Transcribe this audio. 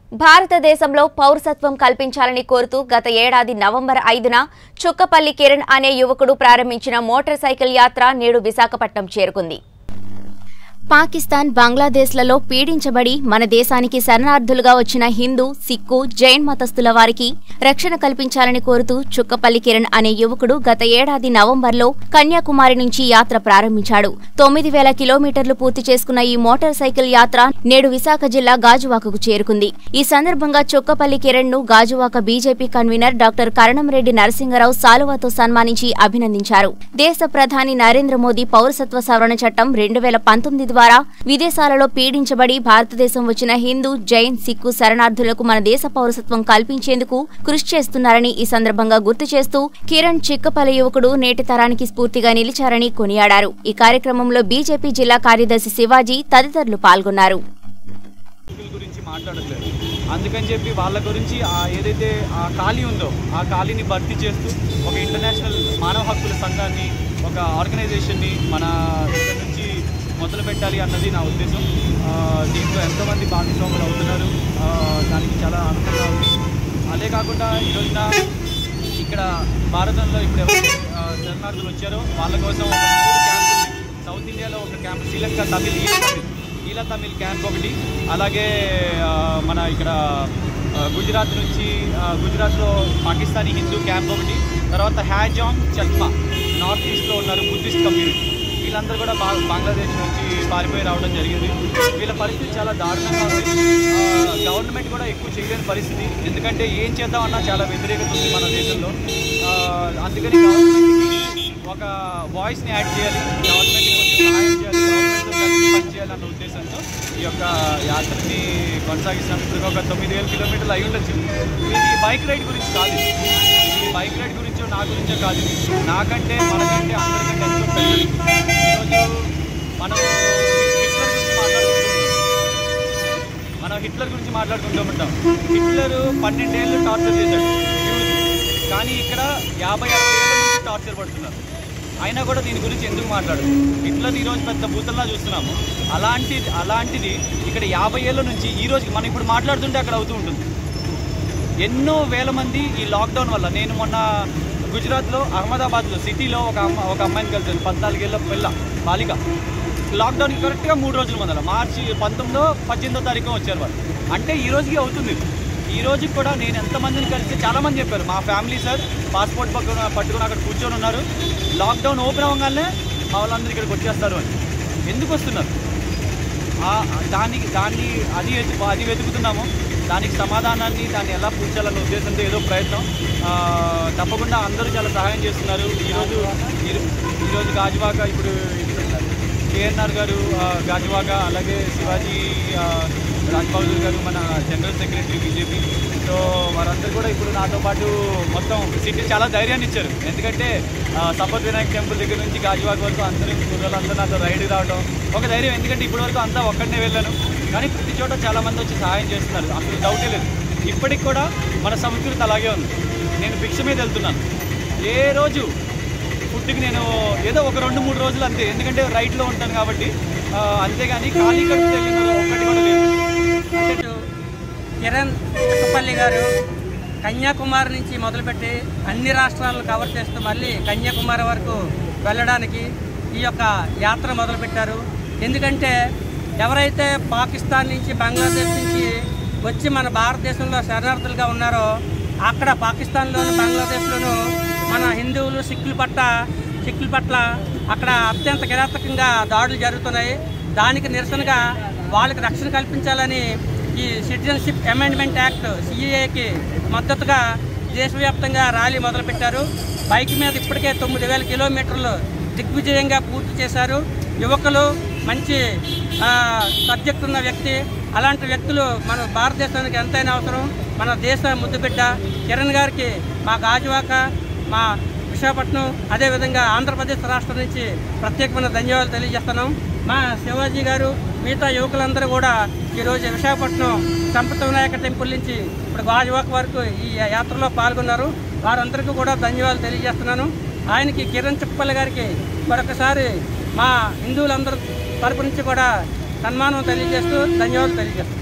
భారతదేశంలో పౌరసత్వం కల్పించాలని కోరుతూ గత ఏడాది నవంబర్ ఐదున చుక్కపల్లి కిరణ్ అనే యువకుడు ప్రారంభించిన మోటార్ సైకిల్ యాత్ర నేడు విశాఖపట్నం చేరుకుంది పాకిస్తాన్ బంగ్లాదేశ్లలో పీడించబడి మన దేశానికి శరణార్థులుగా వచ్చిన హిందూ సిక్కు జైన్ మతస్థుల వారికి రక్షణ కల్పించాలని కోరుతూ చుక్కపల్లి కిరణ్ అనే యువకుడు గత ఏడాది నవంబర్లో కన్యాకుమారి నుంచి యాత్ర ప్రారంభించాడు తొమ్మిది వేల కిలోమీటర్లు పూర్తి చేసుకున్న ఈ మోటార్ సైకిల్ యాత్ర నేడు విశాఖ జిల్లా గాజువాకకు చేరుకుంది ఈ సందర్భంగా చుక్కపల్లి కిరణ్ ను Gajuwaka BJP convener doctor Karanamreddy Narasingarao సాలువాతో సన్మానించి అభినందించారు దేశ ప్రధాని నరేంద్ర మోదీ పౌరసత్వ సవరణ చట్టం రెండు వేల పంతొమ్మిది ద్వారా విదేశాలలో పీడించబడి భారతదేశం వచ్చిన హిందూ జైన్ సిక్కు శరణార్థులకు మన దేశ పౌరసత్వం కల్పించేందుకు కృషి చేస్తున్నారని ఈ సందర్భంగా గుర్తు చేస్తూ కిరణ్ చిక్కపల్లి యువకుడు నేటి తరానికి స్ఫూర్తిగా నిలిచారని కొనియాడారు ఈ కార్యక్రమంలో బీజేపీ జిల్లా కార్యదర్శి శివాజీ తదితరులు పాల్గొన్నారు వ్యక్తుల గురించి మాట్లాడట్లేదు అందుకని చెప్పి వాళ్ళ గురించి ఆ ఏదైతే ఆ ఖాళీ ఉందో ఆ ఖాళీని భర్తీ చేస్తూ ఒక ఇంటర్నేషనల్ మానవ హక్కుల సంఘాన్ని ఒక ఆర్గనైజేషన్ని మన ఇక్కడ నుంచి మొదలు పెట్టాలి అన్నది నా ఉద్దేశం ఆ, దీంట్లో ఎంతోమంది భాగస్వాములు అవుతున్నారు ఆ, దానికి చాలా ఆనందంగా ఉంది అదే కాకుండా ఈ రోజున ఇక్కడ భారతంలో ఇప్పుడు ఎవరైతే ఆ, శరణార్థులు వచ్చారో వాళ్ళ కోసం ఒక మూడు క్యాంపులు సౌత్ ఇండియాలో ఒక క్యాంప్ శ్రీలంక తమిళ్ ఈల తమిళ్ ఈల తమిళ్ క్యాంప్ ఒకటి అలాగే ఆ, మన ఇక్కడ ఆ, గుజరాత్ నుంచి ఆ, గుజరాత్లో పాకిస్తానీ హిందూ క్యాంప్ ఒకటి తర్వాత హ్యాజాంగ్ చల్మా నార్త్ ఈస్ట్లో ఉన్నారు బుద్ధిస్ట్ కమ్యూనిటీ వీళ్ళందరూ కూడా బా బంగ్లాదేశ్ నుంచి పారిపోయి రావడం జరిగింది వీళ్ళ పరిస్థితి చాలా దారుణంగా ఉంది ఆ, గవర్నమెంట్ కూడా ఎక్కువ చేయలేని పరిస్థితి ఎందుకంటే ఏం చేద్దామన్నా చాలా వ్యతిరేకత ఉంది మన దేశంలో ఆ, అందుకని గవర్నమెంట్కి ఒక వాయిస్ని యాడ్ చేయాలి గవర్నమెంట్కి కొంచెం సహాయం చేయాలి గవర్నమెంట్తో కలిసి పనిచేయాలి అన్న ఉద్దేశంతో ఈ యొక్క యాత్రని కొనసాగిస్తున్నాం ఇప్పుడు ఒక తొమ్మిది వేల కిలోమీటర్లు అయి ఉండొచ్చు ఇది బైక్ రైడ్ గురించి కాదు ఇది. ఇది బైక్ రైడ్ గురించో నా గురించో కాదు ఇది. నాకంటే మనకంటే అందరికంటే ఎంతో పెద్దది ఈరోజు మనం హిట్లర్ గురించి మాట్లాడుకుంటున్నాం మనం హిట్లర్ గురించి మాట్లాడుకుంటూ ఉంటాం హిట్లర్ పన్నెండేళ్ళు టార్చర్ చేశాడు Jews ని. కానీ ఇక్కడ యాభై అరవై ఏళ్ళ నుంచి టార్చర్ పడుతున్నారు అయినా కూడా దీని గురించి ఎందుకు మాట్లాడు హిట్లర్ ఈరోజు పెద్ద భూతల్లా చూస్తున్నాము అలాంటి అలాంటిది ఇక్కడ యాభై ఏళ్ళ నుంచి ఈ రోజుకి మనం ఇప్పుడు మాట్లాడుతుంటే అక్కడ అవుతూ ఉంటుంది ఎన్నో వేల మంది ఈ లాక్డౌన్ వల్ల నేను మొన్న గుజరాత్లో అహ్మదాబాద్లో సిటీలో ఒక అమ్మ ఒక అమ్మాయిని కలిసాను పద్నాలుగేళ్ళ పిల్ల బాలిక లాక్డౌన్కి కరెక్ట్గా మూడు రోజుల ముందర మార్చి పంతొమ్మిదో పద్దెనిమిదో తారీఖు వచ్చారు వాళ్ళు అంటే ఈ రోజుకి అవుతుంది ఇది. ఈ రోజుకి కూడా నేను ఎంతమందిని కలిసి చాలామంది చెప్పారు మా ఫ్యామిలీ సార్ పాస్పోర్ట్ పక్కన పట్టుకుని అక్కడ కూర్చొని ఉన్నారు లాక్డౌన్ ఓపెన్ అవ్వగానే మా వాళ్ళందరూ ఇక్కడికి వచ్చేస్తారు అని ఎందుకు వస్తున్నారు ఆ- దానికి దాన్ని అది వెతు అది వెతుకుతున్నాము దానికి సమాధానాన్ని దాన్ని ఎలా పూడ్చాలన్న ఉద్దేశంతో ఏదో ప్రయత్నం ఆ, తప్పకుండా అందరూ చాలా సహాయం చేస్తున్నారు ఈరోజు ఈరో- ఈరోజు గాజువాక ఇప్పుడు కేఎన్ఆర్ గారు ఆ, గాజువాక అలాగే శివాజీ ఆ, రాజ్ బహదూర్ గారు మన జనరల్ సెక్రటరీ బీజేపీ సో వారందరూ కూడా ఇప్పుడు నాతో పాటు మొత్తం సిటీ చాలా ధైర్యాన్ని ఇచ్చారు ఎందుకంటే ఆ, సంపత్ వినాయక్ టెంపుల్ దగ్గర నుంచి గాజువాక వరకు అందరూ కుర్రలందరూ నాతో రైడ్ రావడం ఒక ధైర్యం ఎందుకంటే ఇప్పటి వరకు అంతా ఒక్కడనే వెళ్ళాను కానీ ప్రతి చోట చాలా మంది వచ్చి సహాయం చేస్తున్నారు అసలు డౌటే లేదు ఇప్పటికి కూడా మన సంస్కృతి అలాగే ఉంది నేను భిక్ష మీద వెళ్తున్నాను ఏ రోజు ఫుడ్కి నేను ఏదో ఒక రెండు మూడు రోజులు అంతే ఎందుకంటే రైట్లో ఉంటాను కాబట్టి ఆ, అంతేగాని ఖాళీ కడుపు వెళ్ళిన ఒక్కటి కూడా లేదు అధ్యక్షుడు కిరణ్ చుక్కపల్లి గారు కన్యాకుమారి నుంచి మొదలుపెట్టి అన్ని రాష్ట్రాలను కవర్ చేస్తూ మళ్ళీ కన్యాకుమారి వరకు వెళ్ళడానికి ఈ యొక్క యాత్ర మొదలుపెట్టారు ఎందుకంటే ఎవరైతే పాకిస్తాన్ నుంచి బంగ్లాదేశ్ నుంచి వచ్చి మన భారతదేశంలో శరణార్థులుగా ఉన్నారో అక్కడ పాకిస్తాన్లోను బంగ్లాదేశ్లోను మన హిందువులు సిక్కుల పట్ల సిక్కుల పట్ల అక్కడ అత్యంత కిరాతకంగా దాడులు జరుగుతున్నాయి దానికి నిరసనగా వాళ్ళకి రక్షణ కల్పించాలని ఈ సిటిజన్షిప్ అమెండ్మెంట్ యాక్ట్ సిఏకి మద్దతుగా దేశవ్యాప్తంగా ర్యాలీ మొదలుపెట్టారు బైక్ మీద ఇప్పటికే తొమ్మిది వేల కిలోమీటర్లు దిగ్విజయంగా పూర్తి చేశారు యువకులు మంచి ఆ, సబ్జెక్ట్ ఉన్న వ్యక్తి అలాంటి వ్యక్తులు మన భారతదేశానికి ఎంతైనా అవసరం మన దేశ ముద్దుబిడ్డ కిరణ్ గారికి మా గాజువాక మా విశాఖపట్నం అదేవిధంగా ఆంధ్రప్రదేశ్ రాష్ట్రం నుంచి ప్రత్యేకమైన ధన్యవాదాలు తెలియజేస్తున్నాం మా శివాజీ గారు మిగతా యువకులందరూ కూడా ఈరోజు విశాఖపట్నం సంపత వినాయక టెంపుల్ నుంచి ఇప్పుడు గాజువాక వరకు ఈ యాత్రలో పాల్గొన్నారు వారందరికీ కూడా ధన్యవాదాలు తెలియజేస్తున్నాను ఆయనకి కిరణ్ చుప్పల్లి గారికి మరొకసారి మా హిందువులందరూ తరపు నుంచి కూడా సన్మానం తెలియజేస్తూ ధన్యవాదాలు తెలియజేస్తున్నాను